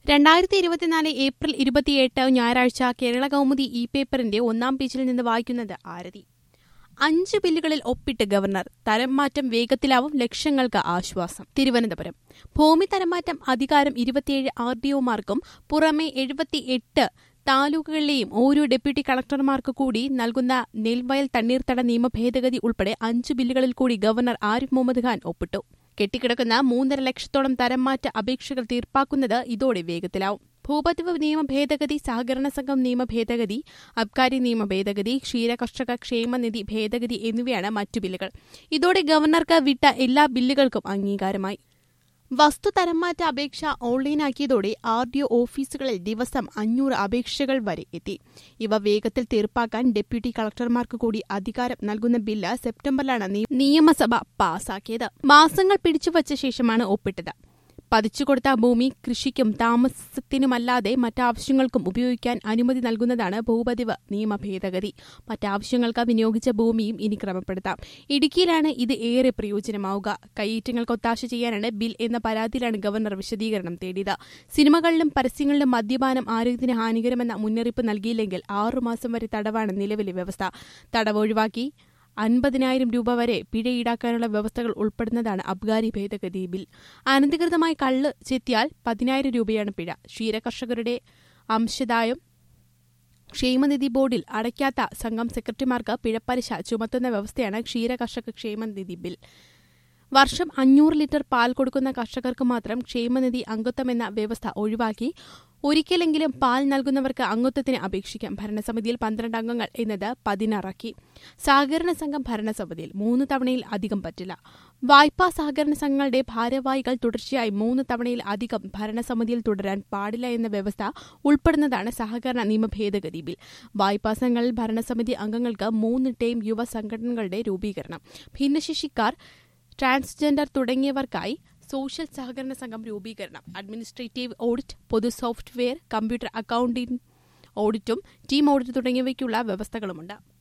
രണ്ടായിരത്തി ഇരുപത്തിനാല് ഏപ്രിൽ ഇരുപത്തിയെട്ട് ഞായറാഴ്ച കേരള കൗമുദി ഇ പേപ്പറിന്റെ ഒന്നാം പേജിൽ നിന്ന് വായിക്കുന്നത് ആരതി അഞ്ച് ബില്ലുകളിൽ ഒപ്പിട്ട് ഗവർണർ തരം മാറ്റം വേഗത്തിലാവും ലക്ഷങ്ങൾക്ക് ആശ്വാസം തിരുവനന്തപുരം ഭൂമി തരംമാറ്റം അധികാരം ഇരുപത്തിയേഴ് ആർ ഡി ഒമാർക്കും പുറമെ എഴുപത്തിയെട്ട് താലൂക്കുകളിലെയും ഓരോ ഡെപ്യൂട്ടി കളക്ടർമാർക്ക് കൂടി നൽകുന്ന നെൽവയൽ തണ്ണീർത്തട നിയമ ഭേദഗതി ഉൾപ്പെടെ അഞ്ച് ബില്ലുകളിൽ കൂടി ഗവർണർ ആരിഫ് മുഹമ്മദ് ഖാൻ ഒപ്പിട്ടു കെട്ടിക്കിടക്കുന്ന മൂന്നര ലക്ഷത്തോളം തരംമാറ്റ അപേക്ഷകൾ തീർപ്പാക്കുന്നത് ഇതോടെ വേഗത്തിലാവും ഭൂപതിവ് നിയമ ഭേദഗതി സഹകരണ സംഘം നിയമ ഭേദഗതി അബ്കാരി നിയമ ഭേദഗതി ക്ഷീര കർഷക ക്ഷേമനിധി ഭേദഗതി എന്നിവയാണ് മറ്റു ബില്ലുകൾ ഇതോടെ ഗവർണർക്ക് വിട്ട എല്ലാ ബില്ലുകൾക്കും അംഗീകാരമായി വസ്തു തരംമാറ്റ അപേക്ഷ ഓൺലൈനാക്കിയതോടെ ആർ ഡി ഒ ഓഫീസുകളിൽ ദിവസം അഞ്ഞൂറ് അപേക്ഷകൾ വരെ എത്തി ഇവ വേഗത്തിൽ തീർപ്പാക്കാൻ ഡെപ്യൂട്ടി കളക്ടർമാർക്ക് കൂടി അധികാരം നൽകുന്ന ബില്ല് സെപ്റ്റംബറിലാണ് നി- നിയമസഭ പാസാക്കിയത് മാസങ്ങൾ പിടിച്ചുവച്ച ശേഷമാണ് ഒപ്പിട്ടത് പതിച്ചുകൊടുത്ത ഭൂമി കൃഷിക്കും താമസത്തിനുമല്ലാതെ മറ്റാവശ്യങ്ങൾക്കും ഉപയോഗിക്കാൻ അനുമതി നൽകുന്നതാണ് ഭൂപതിവ് നിയമ ഭേദഗതി മറ്റാവശ്യങ്ങൾക്ക് വിനിയോഗിച്ച ഭൂമിയും ഇനി ക്രമപ്പെടുത്താം ഇടുക്കിയിലാണ് ഇത് ഏറെ പ്രയോജനമാവുക കൈയേറ്റങ്ങൾക്ക് ഒത്താശ ചെയ്യാനാണ് ബിൽ എന്ന പരാതിയിലാണ് ഗവർണർ വിശദീകരണം തേടിയത് സിനിമകളിലും പരസ്യങ്ങളിലും മദ്യപാനം ആരോഗ്യത്തിന് ഹാനികരമെന്ന മുന്നറിയിപ്പ് നൽകിയില്ലെങ്കിൽ ആറുമാസം വരെ തടവാണ് നിലവിലെ വ്യവസ്ഥ തടവ് ഒഴിവാക്കി അൻപതിനായിരം രൂപ വരെ പിഴ ഈടാക്കാനുള്ള വ്യവസ്ഥകൾ ഉൾപ്പെടുന്നതാണ് അബ്കാരി ഭേദഗതി ബിൽ അനധികൃതമായി കള്ള് ചെത്തിയാൽ പതിനായിരം രൂപയാണ് പിഴ ക്ഷീരകർഷകരുടെ അംശദായം ക്ഷേമനിധി ബോർഡിൽ അടയ്ക്കാത്ത സംഘം സെക്രട്ടറിമാർക്ക് പിഴപ്പലിശ ചുമത്തുന്ന വ്യവസ്ഥയാണ് ക്ഷീരകർഷക ക്ഷേമനിധി ബിൽ വർഷം അഞ്ഞൂറ് ലിറ്റർ പാൽ കൊടുക്കുന്ന കർഷകർക്ക് മാത്രം ക്ഷേമനിധി അംഗത്വമെന്ന വ്യവസ്ഥ ഒഴിവാക്കി ഒരിക്കലെങ്കിലും പാൽ നൽകുന്നവർക്ക് അംഗത്വത്തിന് അപേക്ഷിക്കാം ഭരണസമിതിയിൽ പന്ത്രണ്ട് അംഗങ്ങൾ എന്നത് പതിനാറാക്കി സഹകരണ സംഘം ഭരണസമിതിയിൽ മൂന്ന് തവണയിൽ അധികം പറ്റില്ല വായ്പാ സഹകരണ സംഘങ്ങളുടെ ഭാരവാഹികൾ തുടർച്ചയായി മൂന്ന് തവണയിൽ അധികം ഭരണസമിതിയിൽ തുടരാൻ പാടില്ല എന്ന വ്യവസ്ഥ ഉൾപ്പെടുന്നതാണ് സഹകരണ നിയമ ഭേദഗതി ബിൽ വായ്പാ സംഘങ്ങളിൽ ഭരണസമിതി അംഗങ്ങൾക്ക് മൂന്ന് ടേം യുവ സംഘടനകളുടെ രൂപീകരണം ഭിന്നശേഷിക്കാർ ട്രാൻസ്ജെൻഡർ തുടങ്ങിയവർക്കായി സോഷ്യൽ സഹകരണ സംഘം രൂപീകരണം അഡ്മിനിസ്ട്രേറ്റീവ് ഓഡിറ്റ് പൊതു സോഫ്റ്റ്വെയർ കമ്പ്യൂട്ടർ അക്കൌണ്ടിംഗ് ഓഡിറ്റും ടീം ഓഡിറ്റ് തുടങ്ങിയവയ്ക്കുള്ള വ്യവസ്ഥകളുമുണ്ട്